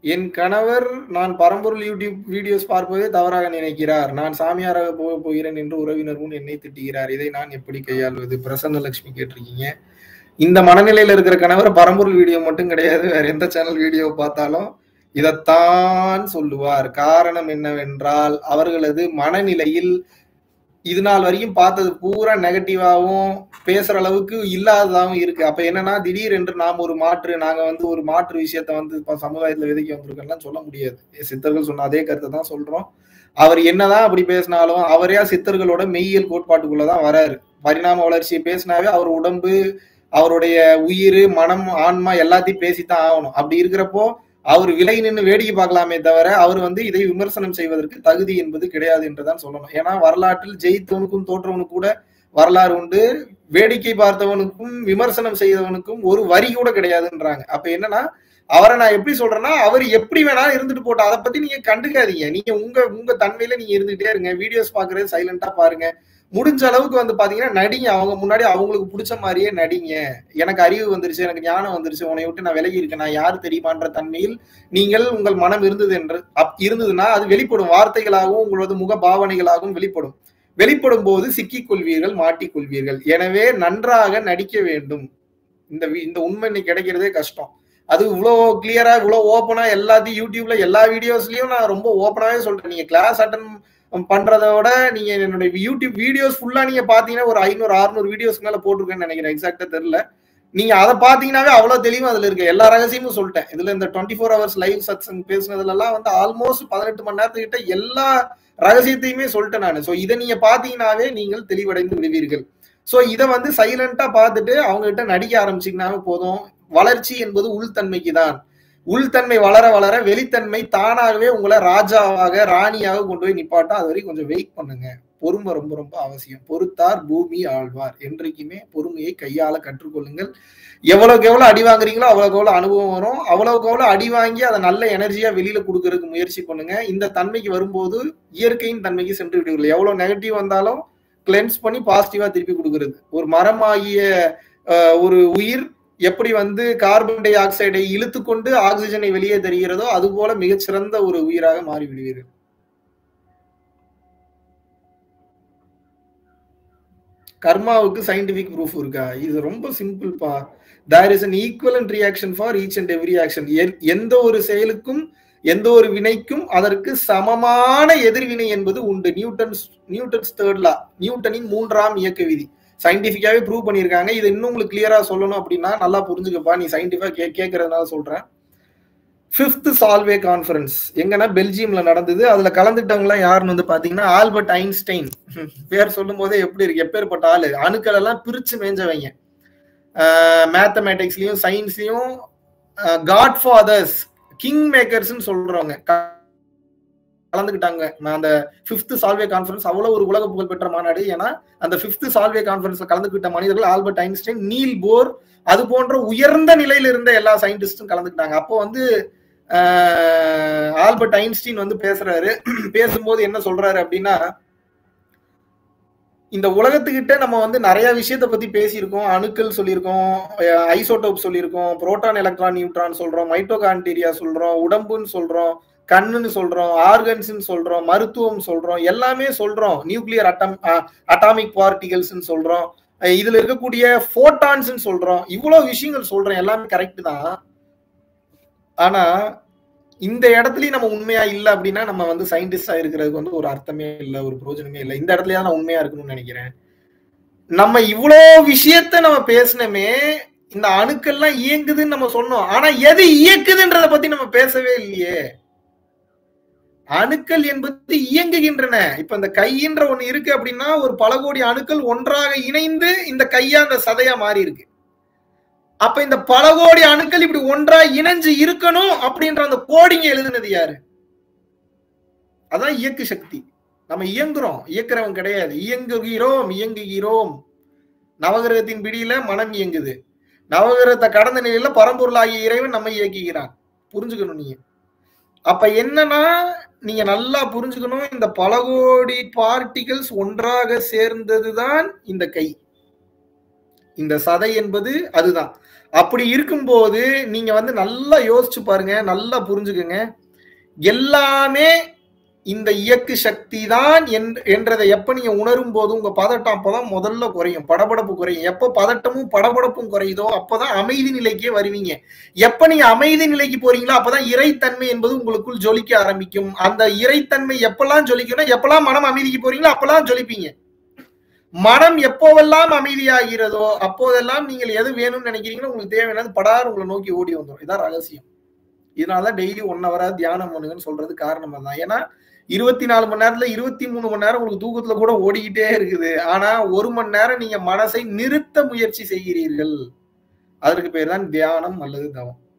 என் கணவர் நான் பரம்பொருள் யூடியூப் வீடியோஸ் பார்ப்பதை தவறாக நினைக்கிறார் நான் சாமியாராக போக போகிறேன் என்று உறவினர் முன் என்னை திட்டுகிறார் இதை நான் எப்படி கையாள்வது பிரசன்ன லட்சுமி கேட்டிருக்கீங்க இந்த மனநிலையில இருக்கிற கணவர் பரம்பொருள் வீடியோ மட்டும் கிடையாது வேற எந்த சேனல் வீடியோ பார்த்தாலும் இதைத்தான் சொல்லுவார் காரணம் என்னவென்றால் அவர்களது மனநிலையில் இது நாள் வரைக்கும் பார்த்தது பூரா நெகட்டிவாவும் பேசுற அளவுக்கு இல்லாததாகவும் இருக்கு அப்ப என்னன்னா திடீர் என்று நாம் ஒரு மாற்று நாங்க வந்து ஒரு மாற்று விஷயத்த வந்து இப்ப சமுதாயத்துல விதைக்க வந்திருக்கோம்லாம் சொல்ல முடியாது சித்தர்கள் சொன்ன அதே கருத்தை தான் சொல்றோம் அவர் என்னதான் அப்படி பேசினாலும் அவரே சித்தர்களோட மெய்யியல் கோட்பாட்டுக்குள்ளதான் வராரு பரிணாம வளர்ச்சியை பேசினாவே அவர் உடம்பு அவருடைய உயிர் மனம் ஆன்மா எல்லாத்தையும் பேசித்தான் ஆகணும் அப்படி இருக்கிறப்போ அவர் விலை நின்று வேடிக்கை பார்க்கலாமே தவிர அவர் வந்து இதை விமர்சனம் செய்வதற்கு தகுதி என்பது கிடையாது என்றுதான் சொல்லணும் ஏன்னா வரலாற்றில் ஜெயித்தவனுக்கும் தோற்றவனுக்கும் கூட வரலாறு உண்டு வேடிக்கை பார்த்தவனுக்கும் விமர்சனம் செய்தவனுக்கும் ஒரு வரி கூட கிடையாதுன்றாங்க அப்ப என்னன்னா அவரை நான் எப்படி சொல்றேன்னா அவர் எப்படி வேணாலும் இருந்துட்டு போட்டோம் அதை பத்தி நீங்க கண்டுக்காதீங்க நீங்க உங்க உங்க தன்மையில நீங்க இருந்துகிட்டே இருங்க வீடியோஸ் பாக்குறது சைலண்டா பாருங்க முடிஞ்ச அளவுக்கு வந்து பாத்தீங்கன்னா நடிங்க அவங்க முன்னாடி அவங்களுக்கு பிடிச்ச மாதிரியே நடிங்க எனக்கு அறிவு வந்துருச்சு எனக்கு ஞானம் வந்துருச்சு உன்னை விட்டு நான் விலகி இருக்கேன் நான் யாரு தெரியுமான்ற தன்மையில் நீங்கள் உங்கள் மனம் இருந்தது என்று அப் இருந்ததுன்னா அது வெளிப்படும் வார்த்தைகளாகவும் உங்களது முக பாவனைகளாகவும் வெளிப்படும் வெளிப்படும் போது சிக்கிக் கொள்வீர்கள் மாட்டிக்கொள்வீர்கள் எனவே நன்றாக நடிக்க வேண்டும் இந்த இந்த உண்மை இன்னைக்கு கிடைக்கிறதே கஷ்டம் அது இவ்வளோ கிளியரா இவ்வளோ ஓப்பனா எல்லாத்தையும் யூடியூப்ல எல்லா வீடியோஸ்லயும் நான் ரொம்ப ஓப்பனாவே சொல்றேன் நீங்க கிளாஸ் அட்டன் பண்றத விட நீங்க என்னோட யூடியூப் வீடியோஸ் ஃபுல்லா நீங்க பாத்தீங்கன்னா ஒரு ஐநூறு அறுநூறு வீடியோஸ் மேல போட்டிருக்கேன்னு நினைக்கிறேன் எக்ஸாக்டா தெரியல நீங்க அதை பாத்தீங்கன்னாவே அவ்வளவு தெளிவா அதுல இருக்கு எல்லா ரகசியமும் சொல்லிட்டேன் இதுல இந்த twenty four hours live satsang பேசுனதுல எல்லாம் வந்து ஆல்மோஸ்ட் பதினெட்டு மணி நேரத்துக்கிட்ட எல்லா ரகசியத்தையுமே சொல்லிட்டேன் நான் ஸோ இதை நீங்க பாத்தீங்கன்னாவே நீங்கள் தெளிவடைந்து விடுவீர்கள் ஸோ இதை வந்து சைலண்டா பார்த்துட்டு அவங்க கிட்ட நடிக்க ஆரம்பிச்சிங்கனாவே போதும் வளர்ச்சி என்பது உள்தன்மைக்கு தான் உள்தன்மை வளர வளர வெளித்தன்மை தானாகவே உங்களை ராஜாவாக ராணியாக கொண்டு போய் நிப்பாட்டும் அது வரைக்கும் கொஞ்சம் வெயிட் பண்ணுங்க பொறுமை ரொம்ப ரொம்ப அவசியம் பொறுத்தார் பூமி ஆழ்வார் என்றைக்குமே பொறுமையை கையாள கற்றுக்கொள்ளுங்கள் எவ்வளவுக்கு எவ்வளவு அடி வாங்குறீங்களோ அவ்வளவுக்கு எவ்வளவு அனுபவம் வரும் அவ்வளவுக்கு எவ்வளவு அடி வாங்கி அதை நல்ல எனர்ஜியா வெளியில கொடுக்கறதுக்கு முயற்சி பண்ணுங்க இந்த தன்மைக்கு வரும்போது இயற்கையின் தன்மைக்கு சென்று விடுவீர்கள் எவ்வளவு நெகட்டிவ் வந்தாலும் கிளென்ஸ் பண்ணி பாசிட்டிவா திருப்பி கொடுக்கறது ஒரு மரமாகிய ஒரு உயிர் எப்படி வந்து கார்பன் டை ஆக்சைடை இழுத்து கொண்டு ஆக்சிஜனை வெளியே தருகிறதோ அது போல மிகச்சிறந்த ஒரு உயிராக மாறி விடுவீர்கள் கர்மாவுக்கு சயின்டிபிக் ப்ரூஃப் இருக்கா இது ரொம்ப சிம்பிள்ப்பா there is an equivalent reaction for each and every action எந்த ஒரு செயலுக்கும் எந்த ஒரு வினைக்கும் அதற்கு சமமான எதிர்வினை என்பது உண்டு நியூட்டன்ஸ் நியூட்டன்ஸ் தேர்ட் லா நியூட்டனின் மூன்றாம் இயக்க விதி சயின்டிபிக்காவே ப்ரூவ் பண்ணியிருக்காங்க இது இன்னும் உங்களுக்கு கிளியரா சொல்லணும் அப்படின்னா நல்லா புரிஞ்சுக்கப்பா நீ சயின்டிஃபா கே கேட்கறதுனால சொல்றேன் ஃபிஃப்த் சால்வே கான்ஃபரன்ஸ் எங்கன்னா பெல்ஜியம்ல நடந்தது அதுல கலந்துட்டவங்கலாம் யாருன்னு வந்து பாத்தீங்கன்னா ஆல்பர்ட் ஐன்ஸ்டைன் பேர் சொல்லும் போதே எப்படி இருக்கு எப்பேற்பட்ட ஆளு அணுக்கள் எல்லாம் பிரிச்சு மேஞ்சவங்க மேத்தமேட்டிக்ஸ்லயும் சயின்ஸ்லயும் காட் ஃபாதர்ஸ் கிங் மேக்கர்ஸ்ன்னு சொல்றவங்க கலந்துக்கிட்டாங்க நான் அந்த பிப்த் சால்வே கான்ஃபரன்ஸ் அவ்வளவு ஒரு உலக புகழ் பெற்ற மாநாடு ஏன்னா அந்த பிப்த் சால்வே கான்ஃபரன்ஸ்ல கலந்துக்கிட்ட மனிதர்கள் ஆல்பர்ட் ஐன்ஸ்டைன் நீல் போர் அது போன்ற உயர்ந்த நிலையில இருந்த எல்லா சயின்டிஸ்டும் கலந்துக்கிட்டாங்க அப்போ வந்து ஆல்பர்ட் ஐன்ஸ்டீன் வந்து பேசுறாரு பேசும்போது என்ன சொல்றாரு அப்படின்னா இந்த உலகத்துக்கிட்ட நம்ம வந்து நிறைய விஷயத்த பத்தி பேசியிருக்கோம் அணுக்கள் சொல்லியிருக்கோம் ஐசோட்டோப் சொல்லியிருக்கோம் புரோட்டான் எலக்ட்ரான் நியூட்ரான் சொல்றோம் மைட்டோகான்டீரியா சொல்றோம் உடம்புன்னு சொல்றோம் கண்ணுன்னு சொல்றோம் ஆர்கன்ஸ்ன்னு சொல்றோம் மருத்துவம் சொல்றோம் எல்லாமே சொல்றோம் நியூக்ளியர் அட்டம் அட்டாமிக் பார்ட்டிகல்ஸ்ன்னு சொல்றோம் இதுல இருக்கக்கூடிய போட்டான்ஸ் சொல்றோம் இவ்வளவு விஷயங்கள் சொல்றோம் எல்லாமே கரெக்ட் தான் ஆனா இந்த இடத்துலயும் நம்ம உண்மையா இல்ல அப்படின்னா நம்ம வந்து சயின்டிஸ்டா இருக்கிறதுக்கு வந்து ஒரு அர்த்தமே இல்ல ஒரு பிரோஜனமே இல்லை இந்த இடத்துலயா நான் உண்மையா இருக்கணும்னு நினைக்கிறேன் நம்ம இவ்வளோ விஷயத்த நம்ம பேசினமே இந்த அணுக்கள்லாம் இயங்குதுன்னு நம்ம சொன்னோம் ஆனா எது இயக்குதுன்றத பத்தி நம்ம பேசவே இல்லையே அணுக்கள் என்பது இயங்குகின்றன இப்ப இந்த கையின்ற ஒண்ணு இருக்கு அப்படின்னா ஒரு பல கோடி அணுக்கள் ஒன்றாக இணைந்து இந்த கையா அந்த சதையா மாறி இருக்கு அப்ப இந்த பல கோடி அணுக்கள் இப்படி ஒன்றா இணைஞ்சு இருக்கணும் அப்படின்ற அந்த கோடிங்க எழுதுனது யாரு அதான் இயக்கு சக்தி நம்ம இயங்குறோம் இயக்குறவன் கிடையாது இயங்குகிறோம் இயங்குகிறோம் நவகிரகத்தின் பிடியில மனம் இயங்குது நவகிரகத்தை கடந்த நிலையில பரம்பொருளாகிய இறைவன் நம்ம இயக்குகிறான் புரிஞ்சுக்கணும் நீங்க அப்ப என்னன்னா நீங்க நல்லா புரிஞ்சுக்கணும் இந்த பல கோடி பார்ட்டிகல்ஸ் ஒன்றாக சேர்ந்ததுதான் இந்த கை இந்த சதை என்பது அதுதான் அப்படி இருக்கும்போது நீங்க வந்து நல்லா யோசிச்சு பாருங்க நல்லா புரிஞ்சுக்குங்க எல்லாமே இந்த இயக்கு சக்தி தான் என்றதை எப்ப நீங்க உணரும் போது உங்க பதட்டம் அப்பதான் முதல்ல குறையும் படபடப்பு குறையும் எப்ப பதட்டமும் படபடப்பும் குறையுதோ அப்பதான் அமைதி நிலைக்கே வருவீங்க எப்ப நீங்க அமைதி நிலைக்கு போறீங்களோ அப்பதான் இறைத்தன்மை என்பது உங்களுக்குள் ஜொலிக்க ஆரம்பிக்கும் அந்த இறைத்தன்மை எப்பெல்லாம் ஜொலிக்கும்னா எப்பெல்லாம் மனம் அமைதிக்கு போறீங்களோ அப்பெல்லாம் ஜொலிப்பீங்க மனம் எப்போவெல்லாம் அமைதியாகிறதோ அப்போதெல்லாம் நீங்கள் எது வேணும்னு நினைக்கிறீங்களோ உங்களுக்கு தேவையானது படார் உங்களை நோக்கி ஓடி வந்துடும் இதான் ரகசியம் இதனாலதான் டெய்லி ஒன் ஹவரா தியானம் பண்ணுங்கன்னு சொல்றது காரணம் தான் ஏன்னா இருபத்தி நாலு மணி நேரத்துல இருபத்தி மூணு மணி நேரம் உங்களுக்கு தூக்கத்துல கூட ஓடிக்கிட்டே இருக்குது ஆனா ஒரு மணி நேரம் நீங்க மனசை நிறுத்த முயற்சி செய்கிறீர்கள் அதற்கு பேர் தான் தியானம் அல்லது தவம்